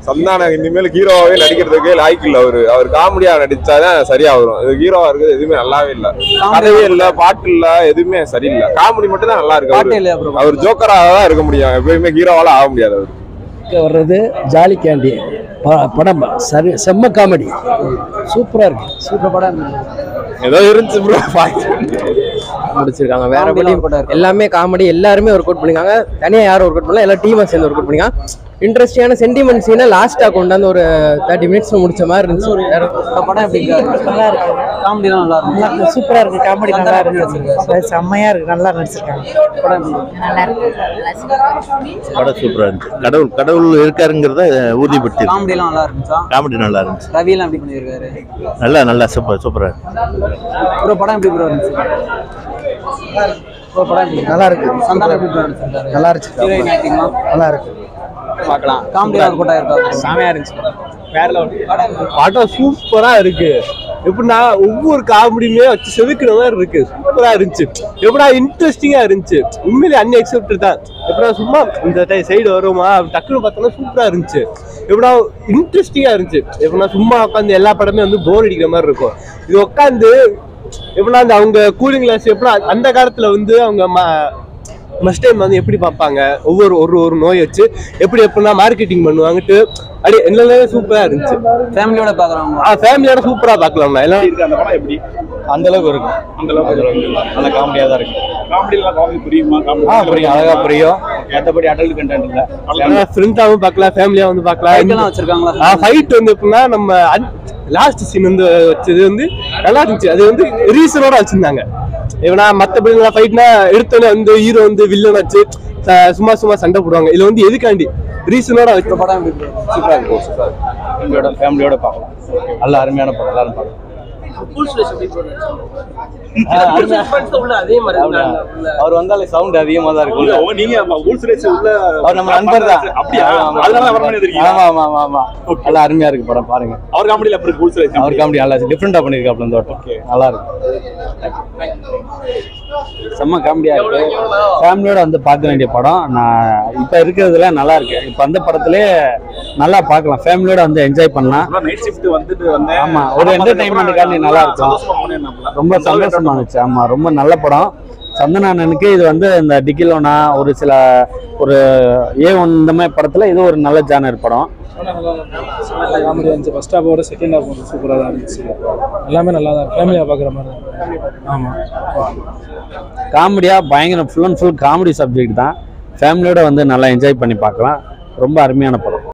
சந்தானம் இனிமேல் ஹீரோவாவே நடிக்கிறதுக்கு லாய்க்கு இல்ல அவரு அவர் காமெடியா நடிச்சாதான் சரியா வரும் இது ஹீரோவா இருக்குது எதுவுமே நல்லாவே இல்ல கதையே இல்ல பாட்டு இல்ல எதுவுமே சரியில்லை காமெடி மட்டும் தான் நல்லா இருக்கு பாட்டே அவரு. இல்லையா ப்ரோ அவர் ஜோக்கராக தான் இருக்க முடியும் எப்பயுமே ஹீரோவால ஆக முடியாது அவர் வர்றது ஜாலி கேண்டி ப- படம் சரி செம்ம காமெடி சூப்பராக இருக்கு சூப்பர் படம் ஏதோ இருந்துச்சு ப்ரோ முடிச்சிருக்காங்க வேற Comedy படி எல்லாம் கூட இருக்கு. எல்லாமே காமெடி எல்லாருமே ஒர்க் அவுட் பண்ணிருக்காங்க தனியா யாரும் ஒர்க் அவுட் பண்ணல எல்லா டீமா சேர்ந்து ஒர்க் அவுட் பண்ணிருக்காங்க இன்ட்ரெஸ்டிங்கான சென்டிமெண்ட் சீனை லாஸ்டா கொண்டாந்து ஒரு தேர்ட்டி மினிட்ஸ்ல முடிச்ச மாதிரி இருந்துச்சு வேற இந்த படம் எப்படி இருக்கு நல்லா இருக்கு காமெடிலாம் நல்லா இருக்கு சூப்பரா இருக்கு காமெடி நல்லா இருக்கு செம்மையா இருக்கு நல்லா நடிச்சிருக்காங்க படம் எப்படி இருக்கு? படம் சூப்பரா இருந்துச்சு கடவுள் கடவுள் இருக்காருங்கிறத உறுதிப்படுத்தி காமெடிலாம் நல்லா இருந்துச்சா காமெடி நல்லா இருந்துச்சு ரவிலாம் எப்படி பண்ணியிருக்காரு நல்லா நல்லா சூப்பர் சூப்பரா இருக்கு ப்ரோ படம் எப்படி ப்ரோ இருந்துச்சு ப்ரோ படம் எப்படி நல்லா இருக்கு சந்தானம் எப்படி ப்ரோ நடிச்சிருக்காரு நல்லா இருந்துச்சு ஹீரோயின் ஆக்டிங்லாம் நல்லா இருக்கு பார்க்கலாம் காமெடிலாம் கூட்டா இருக்கா செமையா இருந்துச்சு வேற லெவல் படம் எப்படி இருக்கு? படம் சூப்பரா இருக்கு எப்படின்னா ஒவ்வொரு காமெடியுமே வச்சு செதுக்கிற மாதிரி இருக்கு சூப்பரா இருந்துச்சு எப்படா இன்ட்ரெஸ்டிங்கா இருந்துச்சு உண்மையிலே அன்எக்செப்டட் தான் எப்படா சும்மா இந்த சைடு வருமா அப்படி டக்குனு பார்த்தோன்னா சூப்பரா இருந்துச்சு எப்படா இன்ட்ரெஸ்டிங்கா இருந்துச்சு எப்படின்னா சும்மா உட்காந்து எல்லா படமே வந்து போர் அடிக்கிற மாதிரி இருக்கும் இது உட்காந்து எப்படின்னா அந்த அவங்க கூலிங் கிளாஸ் எப்படின்னா அந்த காலத்துல வந்து அவங்க ம- ஃபஸ்ட் டைம் வந்து எப்படி பார்ப்பாங்க ஒவ்வொரு ஒரு ஒரு நோய் வச்சு எப்படி எப்படின்னா மார்க்கெட்டிங் பண்ணுவாங்கட்டு அப்படி எல்லாமே சூப்பரா இருந்துச்சு ஃபேமிலியோட பார்க்குறவங்க ஆ ஃபேமிலியோட சூப்பரா பார்க்கலாம்ண்ணா எல்லாம் அந்த படம் எப்படி அந்த அளவுக்கு இருக்கும் அந்த அளவுக்கு நல்ல காமெடியா தான் இருக்கு காமெடிலாம் காமெடி புரியுமா ஆ புரியும் அழகா புரியும் மற்றபடி அடல்ட் கண்டென்ட் இல்ல ஃப்ரெண்டாவும் பார்க்கலாம் ஃபேமிலியா வந்து ஃபைட்லாம் பார்க்கலாம் வச்சிருக்காங்களா ஆ ஃபைட் வந்து எப்படின்னா நம்ம லாஸ்ட் சீன் வந்து வச்சது வந்து நல்லா இருந்துச்சு அது வந்து ரீசனோட வச்சிருந்தாங்க இவனா மத்தபடி ஃபைட்னா எடுத்தோன்னே வந்து ஹீரோ வந்து வில்லன் வச்சு ச- சும்மா சும்மா சண்டை போடுவாங்க இதுல வந்து எதுக்காண்டி ரீசனோட வச்சு படம் எப்படி bro? சூப்பரா இருக்கும் சூப்பரா இருக்கும் ஃபேமிலியோட ஃபேமிலியோட பார்க்கலாம் நல்ல அருமையான படம் எல்லாரும் பார்க்கலாம் அவர் வந்தாலே சவுண்ட் அதிகமா தான் உள்ள, ஓ, நீங்க அப்ப ஊர் சுரேஷ் உள்ள அவர் நம்ம நண்பர் தான் அப்படியா ஆமா, ஆமா. அதனால தான் வரணும் இருக்கீங்க ஆமா ஆமா ஆமா ஆமா நல்லா அருமையா இருக்கு படம் பாருங்க அவர் காமெடியில அப்படி இருக்கு ஊர் சுரேஷ் அவர் காமெடி நல்லா டிஃப்ரெண்டா பண்ணிருக்காப்ல இந்த வாட்டம் நல்லா இருக்கு செம்ம காமெடியா இருக்கு ஃபேமிலியோட வந்து பார்க்க வேண்டிய படம் நான் இப்போ இருக்கிறதுல நல்லா இருக்கு இப்போ அந்த படத்திலே நல்லா பார்க்கலாம் ஃபேமிலியோட வந்து என்ஜாய் பண்ணலாம் நைட் ஷிஃப்ட் வந்துட்டு வந்தேன் ஆமா, ஒரு entertainment-க்காண்டி நல்லா இருக்கும். சந்தோஷமா போனேன் நம்மள. ரொம்ப சந்தோஷமா இருந்துச்சு ஆமா ரொம்ப நல்ல படம் சந்தனானனுக்கு இது வந்து இந்த டிகிலோனா ஒரு சில ஒரு ஏ ஒன் இந்த மாதிரி படத்துல இது ஒரு நல்ல ஜானர் படம் காமெடி இருந்துச்சு ஃபர்ஸ்ட் ஹாஃபோட செகண்ட் ஹாஃப் வந்து சூப்பராக தான் இருந்துச்சு எல்லாமே நல்லா தான் ஃபேமிலியாக பார்க்குற மாதிரி தான் ஆமாம் காமெடியா பயங்கர full and full comedy subject தான் ஃபேமிலியோட வந்து நல்லா என்ஜாய் பண்ணி பார்க்கலாம் ரொம்ப அருமையான படம்